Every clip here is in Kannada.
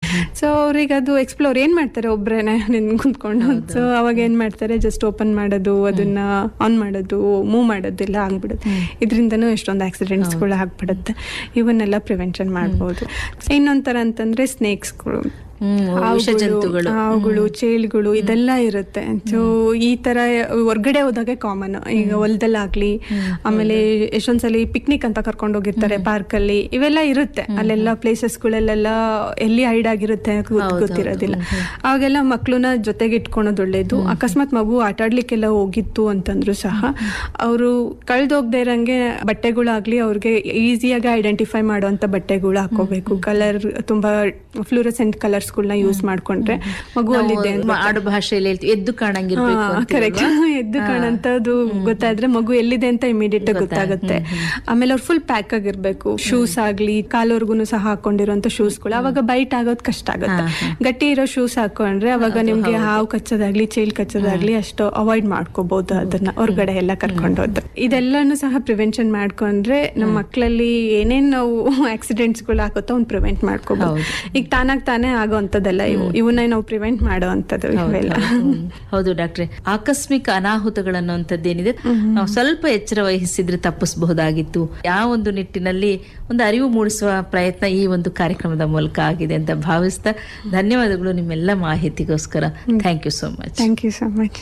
ಸೊ ಅವ್ರಿಗೆ ಅದು ಎಕ್ಸ್ಪ್ಲೋರ್ ಏನ್ ಮಾಡ್ತಾರೆ ಒಬ್ರೇನೆ ನಿನ್ ಕುಂತ್ಕೊಂಡು ಸೊ ಅವಾಗ ಏನ್ ಮಾಡ್ತಾರೆ ಜಸ್ಟ್ ಓಪನ್ ಮಾಡೋದು ಅದನ್ನ ಆನ್ ಮಾಡೋದು ಮೂವ್ ಮಾಡೋದಿಲ್ಲ ಆಗ್ಬಿಡುತ್ತೆ ಇದರಿಂದನೂ ಎಷ್ಟೊಂದು ಆಕ್ಸಿಡೆಂಟ್ಸ್ಗಳು ಆಗ್ಬಿಡುತ್ತೆ ಇವನ್ನೆಲ್ಲ ಪ್ರಿವೆನ್ಷನ್ ಮಾಡ್ಬೋದು ಇನ್ನೊಂಥರ ಅಂತಂದ್ರೆ ಸ್ನೇಕ್ಸ್ಗಳು ಹ್ಮ್, ವಿಷ ಜಂತುಗಳು. ಹಾವುಗಳು ಚೇಳುಗಳು ಇದೆಲ್ಲ ಇರುತ್ತೆ ಸೊ ಈ ತರ ಹೊರ್ಗಡೆ ಹೋದಾಗೆ ಕಾಮನ್ ಈಗ ಹೊಲದಲ್ಲಾಗ್ಲಿ ಆಮೇಲೆ ಎಷ್ಟೊಂದ್ಸಲಿ ಪಿಕ್ನಿಕ್ ಅಂತ ಕರ್ಕೊಂಡು ಹೋಗಿರ್ತಾರೆ ಪಾರ್ಕ್ ಅಲ್ಲಿ ಇವೆಲ್ಲ ಇರುತ್ತೆ ಅಲ್ಲೆಲ್ಲ ಪ್ಲೇಸಸ್ಗಳಲ್ಲೆಲ್ಲ ಎಲ್ಲಿ ಹೈಡ್ ಆಗಿರುತ್ತೆ ಗೊತ್- ಗೊತ್ತಿರೋದಿಲ್ಲ ಅವಾಗೆಲ್ಲ ಮಕ್ಳನ್ನ ಜೊತೆಗೆ ಇಟ್ಕೊಳೋದು ಒಳ್ಳೇದು ಅಕಸ್ಮಾತ್ ಮಗು ಆಟ ಆಡ್ಲಿಕ್ಕೆಲ್ಲ ಹೋಗಿತ್ತು ಅಂತಂದ್ರು ಸಹ ಅವರು ಕಳ್ದೋಗ್ದೇ ಇರಂಗೆ ಬಟ್ಟೆಗಳಾಗ್ಲಿ ಅವ್ರಿಗೆ ಈಸಿಯಾಗಿ ಐಡೆಂಟಿಫೈ ಮಾಡುವಂತ ಬಟ್ಟೆಗಳು ಹಾಕೋಬೇಕು ಕಲರ್ ತುಂಬಾ ಫ್ಲೂರಸೆಂಟ್ ಕಲರ್ಸ್ಗಳನ್ನ ಯೂಸ್ ಮಾಡ್ಕೊಂಡ್ರೆ ಮಗು ಅಲ್ಲಿದೆ ಅಂತ ನಾವು ಆಡು ಭಾಷೆಯಲ್ಲಿ ಹೇಳ್ತೀವಿ ಎದ್ದು ಕಾಣಂಗಿರ್ಬೇಕು ಅಂತೀವಲ್ವಾ? ಕರೆಕ್ಟ್ ಎದ್ದು ಕಾಣಂತದ್ದು ಗೊತ್ತಾದ್ರೆ ಮಗು ಎಲ್ಲಿದೆ ಅಂತ ಇಮಿಡಿಯೇಟ್ ಗೊತ್ತಾಗುತ್ತೆ ಆಮೇಲೆ ಅವ್ರು ಫುಲ್ ಪ್ಯಾಕ್ ಆಗಿರ್ಬೇಕು ಶೂಸ್ ಆಗ್ಲಿ ಕಾಲವರ್ಗುನು ಸಹ ಹಾಕೊಂಡಿರುವಂತ ಶೂಸ್ಗಳು ಅವಾಗ ಬೈಟ್ ಆಗೋದ್ ಕಷ್ಟ ಆಗುತ್ತೆ ಗಟ್ಟಿ ಇರೋ ಶೂಸ್ ಹಾಕೊಂಡ್ರೆ ಅವಾಗ ನಿಮ್ಗೆ ಹಾವು ಕಚ್ಚೋದಾಗ್ಲಿ ಚೇಲ್ ಕಚ್ಚೋದಾಗ್ಲಿ ಅಷ್ಟು ಅವಾಯ್ಡ್ ಮಾಡ್ಕೋಬಹುದು ಅದನ್ನ ಹೊರಗಡೆ ಎಲ್ಲ ಕರ್ಕೊಂಡೋದು ಇದೆಲ್ಲಾನು ಸಹ ಪ್ರಿವೆನ್ಷನ್ ಮಾಡ್ಕೊಂಡ್ರೆ ನಮ್ಮ ಮಕ್ಕಳಲ್ಲಿ ಏನೇನ್ ನಾವು ಆಕ್ಸಿಡೆಂಟ್ಸ್ ಗಳು ಆಗುತ್ತೋ ಅವ್ನ್ ಪ್ರಿವೆಂಟ್ ಮಾಡ್ಕೋಬಹುದು ಈಗ ತಾನಾಗ್ ತಾನೇ ಆಗೋಂಥದ್ದಲ್ಲ ಇವು ಇವನ್ನ ನಾವು ಪ್ರಿವೆಂಟ್ ಮಾಡೋ ಅಂಥದ್ದು ಇವೆಲ್ಲ ಹ್ಮ್. ಹೌದು ಡಾಕ್ಟ್ರೆ ಆಕಸ್ಮಿಕ ಅನಾಹುತಗಳನ್ನುವಂಥದ್ದೇನಿದೆ ನಾವು ಸ್ವಲ್ಪ ಎಚ್ಚರ ವಹಿಸಿದ್ರೆ ತಪ್ಪಿಸಬಹುದಾಗಿತ್ತು ಯಾವ ಒಂದು ನಿಟ್ಟಿನಲ್ಲಿ ಒಂದು ಅರಿವು ಮೂಡಿಸುವ ಪ್ರಯತ್ನ ಈ ಒಂದು ಕಾರ್ಯಕ್ರಮದ ಮೂಲಕ ಆಗಿದೆ ಅಂತ ಭಾವಿಸ್ತಾ ಧನ್ಯವಾದಗಳು ನಿಮ್ಮೆಲ್ಲ ಮಾಹಿತಿಗೋಸ್ಕರ thank you so much thank you so much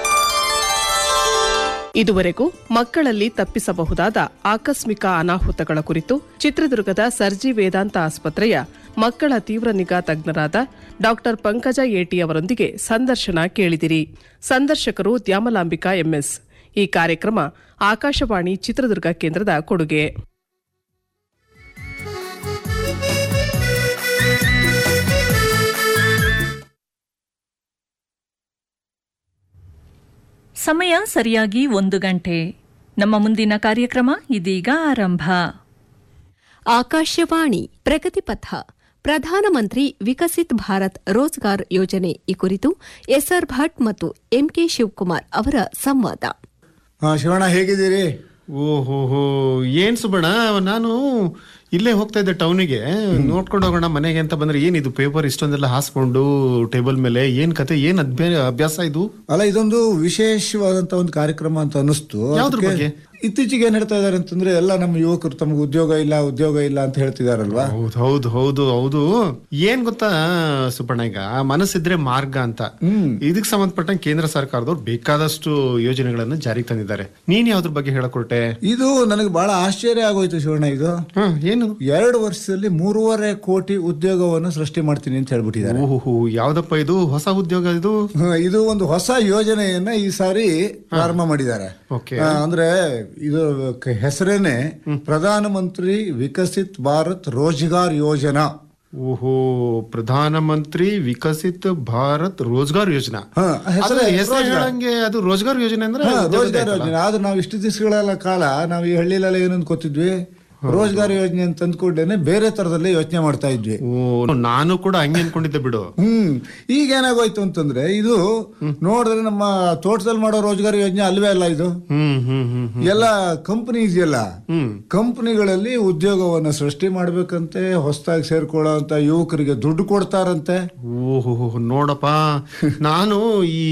ಇದುವರೆಗೂ ಮಕ್ಕಳಲ್ಲಿ ತಪ್ಪಿಸಬಹುದಾದ ಆಕಸ್ಮಿಕ ಅನಾಹುತಗಳ ಕುರಿತು ಚಿತ್ರದುರ್ಗದ ಸರ್ಜಿ ವೇದಾಂತ ಆಸ್ಪತ್ರೆಯ ಮಕ್ಕಳ ತೀವ್ರ ನಿಗಾ ತಜ್ಞರಾದ ಡಾಕ್ಟರ್ ಪಂಕಜ ಏಟಿ ಅವರೊಂದಿಗೆ ಸಂದರ್ಶನ ಕೇಳಿದಿರಿ ಸಂದರ್ಶಕರು ದ್ಯಾಮಲಾಂಬಿಕಾ ಎಂಎಸ್ ಈ ಕಾರ್ಯಕ್ರಮ ಆಕಾಶವಾಣಿ ಚಿತ್ರದುರ್ಗ ಕೇಂದ್ರದ ಕೊಡುಗೆ ಸಮಯ ಸರಿಯಾಗಿ ಒಂದು ಗಂಟೆ ನಮ್ಮ ಮುಂದಿನ ಕಾರ್ಯಕ್ರಮ ಇದೀಗ ಆರಂಭ ಆಕಾಶವಾಣಿ ಪ್ರಗತಿ ಪಥ ಪ್ರಧಾನಮಂತ್ರಿ ವಿಕಸಿತ್ ಭಾರತ್ ರೋಜ್ಗಾರ್ ಯೋಜನೆ ಈ ಕುರಿತು ಎಸ್ಆರ್ ಭಟ್ ಮತ್ತು ಎಂಕೆ ಶಿವಕುಮಾರ್ ಅವರ ಸಂವಾದ ಹಾ ಶಿವಣ್ಣ ಹೇಗಿದ್ದೀರಿ ಓಹೋ ಏನ್ ಸುಬಣ್ಣ ನಾನು ಇಲ್ಲೇ ಹೋಗ್ತಾ ಇದ್ದೆ ಟೌನಿಗೆ ನೋಡ್ಕೊಂಡು ಹೋಗೋಣ ಮನೆಗೆ ಅಂತ ಬಂದ್ರೆ ಏನಿದು ಪೇಪರ್ ಇಷ್ಟೊಂದೆಲ್ಲ ಹಾಸ್ಕೊಂಡು ಟೇಬಲ್ ಮೇಲೆ ಏನ್ ಕತೆ ಏನ್ ಅಭ್ಯ- ಅಭ್ಯಾಸ ಇದು ಅಲ್ಲ ಇದೊಂದು ವಿಶೇಷವಾದಂತ ಒಂದು ಕಾರ್ಯಕ್ರಮ ಅಂತ ಅನಿಸ್ತು ಯಾವ್ದ್ರ ಅದಕ್ಕೆ ಬಗ್ಗೆ? ಇತ್ತೀಚೆಗೆ ಏನ್ ಹೇಳ್ತಾ ಇದಾರೆ ಅಂತಂದ್ರೆ ಎಲ್ಲ ನಮ್ಮ ಯುವಕರು ತಮಗೆ ಉದ್ಯೋಗ ಇಲ್ಲ ಉದ್ಯೋಗ ಇಲ್ಲ ಅಂತ ಹೇಳ್ತಿದಾರಲ್ವಾ ಹೌದು ಹೌದು ಹೌದು ಹೌದು ಏನ್ ಗೊತ್ತಾ ಸುಬ್ಬಣ್ಣ ಈಗ ಮನಸ್ಸಿದ್ರೆ ಮಾರ್ಗ ಅಂತ ಇದಕ್ಕೆ ಸಂಬಂಧಪಟ್ಟಂಗೆ ಕೇಂದ್ರ ಸರ್ಕಾರದವ್ರು ಬೇಕಾದಷ್ಟು ಯೋಜನೆಗಳನ್ನ ಜಾರಿಗೆ ತಂದಿದ್ದಾರೆ ನೀನ್ ಯಾವ್ದ್ರ ಬಗ್ಗೆ ಹೇಳಕೊಟ್ಟೆ ಇದು ನನಗೆ ಬಹಳ ಆಶ್ಚರ್ಯ ಆಗೋಯ್ತು ಶಿವಣ್ಣ ಇದು ಹ ಏನು ಎರಡು ವರ್ಷದಲ್ಲಿ ಮೂರುವರೆ ಕೋಟಿ ಉದ್ಯೋಗವನ್ನು ಸೃಷ್ಟಿ ಮಾಡ್ತೀನಿ ಅಂತ ಹೇಳ್ಬಿಟ್ಟಿದ್ದಾರೆ ಓಹೋ ಯಾವ್ದಪ್ಪ ಇದು ಹೊಸ ಉದ್ಯೋಗ ಇದು ಹ, ಇದು ಒಂದು ಹೊಸ ಯೋಜನೆಯನ್ನ ಈ ಸಾರಿ ಪ್ರಾರಂಭ ಮಾಡಿದ್ದಾರೆ ಓಕೆ ಆ, ಅಂದ್ರೆ ಇದು ಕ- ಹೆಸರೇನೆ ಪ್ರಧಾನ ಮಂತ್ರಿ ವಿಕಸಿತ್ ಭಾರತ್ ರೋಜ್ಗಾರ್ ಯೋಜನಾ ಓಹೋ ಪ್ರಧಾನ ಮಂತ್ರಿ ವಿಕಸಿತ್ ಭಾರತ್ ರೋಜ್ಗಾರ್ ಯೋಜನಾ ಹ, ಹೆಸರೇ ಅದು ಹೆಸರು ರೋಜ್ಗಾರ್. ಹೇಳಂಗೆ ಅದು ರೋಜ್ಗಾರ್ ಯೋಜನೆ ಅಂದ್ರೆ ಹಾ, ಉದ್ಯೋಗದ ರೋಜ್ಗಾರ್ ಆಯ್ತಲ್ಲ? ಯೋಜನೆ ಆದ್ರೆ ನಾವು ಇಷ್ಟು ದಿವಸಗಳೆಲ್ಲ ಕಾಲ ನಾವು ಈ ಹಳ್ಳಿಲೆಲ್ಲ ಏನಂತ ಗೊತ್ತಿದ್ವಿ ರೋಜ್ಗಾರ್ ಯೋಜನೆ ಅಂತ ಅಂದ್ಕೊಂಡೇನೆ ಬೇರೆ ತರದಲ್ಲಿ ಯೋಚನೆ ಮಾಡ್ತಾ ಇದ್ವಿ ಓ ನಾನು ಕೂಡ ಹಂಗೆ ಅನ್ಕೊಂಡಿದ್ದೆ ಬಿಡು ಹ್ಮ್ ಈಗ ಏನಾಗೋಯ್ತು ಅಂತಂದ್ರೆ ಇದು ನೋಡಿದ್ರೆ ನಮ್ಮ ತೋಟದಲ್ಲಿ ಮಾಡೋ ರೋಜ್ಗಾರ್ ಯೋಜನೆ ಅಲ್ವೇ ಅಲ್ಲ ಇದು ಹ್ಮ್ ಹ್ಮ್ ಹ್ಮ್ ಹ್ಮ್ ಎಲ್ಲ ಕಂಪನಿ ಇದೆಯಲ್ಲ ಕಂಪನಿಗಳಲ್ಲಿ ಉದ್ಯೋಗವನ್ನ ಸೃಷ್ಟಿ ಮಾಡ್ಬೇಕಂತೆ ಹೊಸದಾಗಿ ಸೇರ್ಕೊಳ್ಳೋ ಅಂತ ಯುವಕರಿಗೆ ದುಡ್ಡು ಕೊಡ್ತಾರಂತೆ ಓಹೋ ನೋಡಪ್ಪ ನಾನು ಈ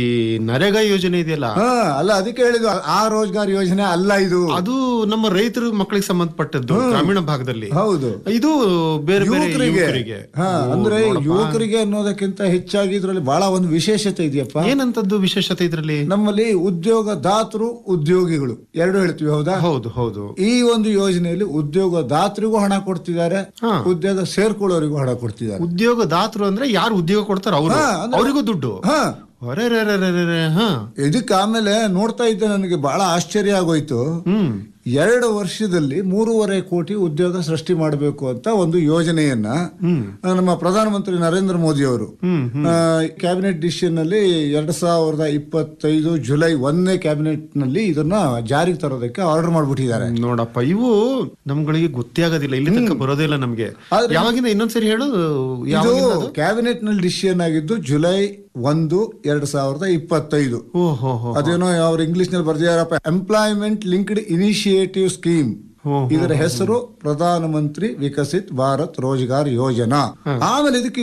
ನರೇಗಾ ಯೋಜನೆ ಇದೆಯಲ್ಲ ಹಾ ಅಲ್ಲ ಅದಕ್ಕೆ ಹೇಳಿದ್ದು ಆ ರೋಜ್ಗಾರ್ ಯೋಜನೆ ಅಲ್ಲ ಇದು ಅದು ನಮ್ಮ ರೈತರ ಮಕ್ಕಳಿಗೆ ಸಂಬಂಧಪಟ್ಟದ್ದು ಗ್ರಾಮೀಣ ಭಾಗದಲ್ಲಿ ಹೌದು ಇದು ಬೇರೆ ಬೇರೆ ಯುವಕರಿಗೆ ಯುವಕರಿಗೆ ಹಾ ಓ, ಅಂದ್ರೆ ನೋಡಪ್ಪ. ಯುವಕರಿಗೆ ಅನ್ನೋದಕ್ಕಿಂತ ಹೆಚ್ಚಾಗಿ ಇದ್ರಲ್ಲಿ ಬಹಳ ಒಂದು ವಿಶೇಷತೆ ಇದೆಯಪ್ಪ ಏನಂತದ್ದು ವಿಶೇಷತೆ ಇದ್ರಲ್ಲಿ ನಮ್ಮಲ್ಲಿ ಉದ್ಯೋಗ ದಾತರು ಉದ್ಯೋಗಿಗಳು ಎರಡು ಹೇಳ್ತೀವಿ ಹೌದಾ ಹೌದು ಹೌದು ಈ ಒಂದು ಯೋಜನೆಯಲ್ಲಿ ಉದ್ಯೋಗ ದಾತರಿಗೂ ಹಣ ಕೊಡ್ತಿದ್ದಾರೆ ಹಾ. ಉದ್ಯೋಗ ಸೇರ್ಕೊಳ್ಳೋರಿಗೂ ಹಣ ಕೊಡ್ತಿದ್ದಾರೆ ಉದ್ಯೋಗ ದಾತರು ಅಂದ್ರೆ ಯಾರು ಉದ್ಯೋಗ ಕೊಡ್ತಾರ ಅವರು ಹಾ, ಅಂದ್ರೆ- ಅವರಿಗೂ ದುಡ್ಡು ಹಾ ಅರೆ ರೇ ರೇ ರೇ ರೇ ರೇ, ಹಾ ಇದಕ್ಕೆ ಆಮೇಲೆ ನೋಡ್ತಾ ಇದ್ದೆ ನನಗೆ ಬಹಳ ಆಶ್ಚರ್ಯ ಆಗೋಯ್ತು ಹ್ಮ್ ಎರಡು ವರ್ಷದಲ್ಲಿ ಮೂರುವರೆ ಕೋಟಿ ಉದ್ಯೋಗ ಸೃಷ್ಟಿ ಮಾಡಬೇಕು ಅಂತ ಒಂದು ಯೋಜನೆಯನ್ನ ಆ, ನಮ್ಮ ಪ್ರಧಾನಮಂತ್ರಿ ನರೇಂದ್ರ ಮೋದಿ ಅವರು ಕ್ಯಾಬಿನೆಟ್ ಡಿಸಿಷನ್ ನಲ್ಲಿ ಎರಡ್ ಸಾವಿರದ ಇಪ್ಪತ್ತೈದು ಜುಲೈ ಒಂದನೇ ಕ್ಯಾಬಿನೆಟ್ ನಲ್ಲಿ ಇದನ್ನ ಜಾರಿಗೆ ತರೋದಕ್ಕೆ ಆರ್ಡರ್ ಮಾಡ್ಬಿಟ್ಟಿದ್ದಾರೆ ನೋಡಪ್ಪ ಇವು ನಮ್ಗಳಿಗೆ ಗೊತ್ತೇ ಆಗೋದಿಲ್ಲ ಇಲ್ಲಿ ತನಕ ಬರೋದೇ ಇಲ್ಲ ನಮ್ಗೆ ಆದ್ರೆ- ಯಾವಾಗಿಂದ ಇನ್ನೊಂದ್ಸರಿ ಹೇಳು ಇದು ಯಾವಾಗಿಂದ ಅದು? ಕ್ಯಾಬಿನೆಟ್ ನಲ್ಲಿ ಡಿಸಿಷನ್ ಆಗಿದ್ದು ಜುಲೈ ಒಂದು ಎರಡ್ ಸಾವಿರದ ಇಪ್ಪತ್ತೈದು ಓಹೋ ಹೋ ಅದೇನೋ ಅವ್ರು ಇಂಗ್ಲಿಷ್ ನಲ್ಲಿ ಬರ್ದಿದಾರಪ್ಪ ಎಂಪ್ಲಾಯ್ಮೆಂಟ್ ಲಿಂಕ್ಡ್ ಇನಿಷಿಯೇಟಿವ್ ಸ್ಕೀಮ್ ಹೋ, ಇದರ ಹೆಸರು ಪ್ರಧಾನ ಮಂತ್ರಿ ವಿಕಸಿತ್ ಭಾರತ್ ರೋಜ್ಗಾರ್ ಯೋಜನಾ ಆಮೇಲೆ ಇದಕ್ಕೆ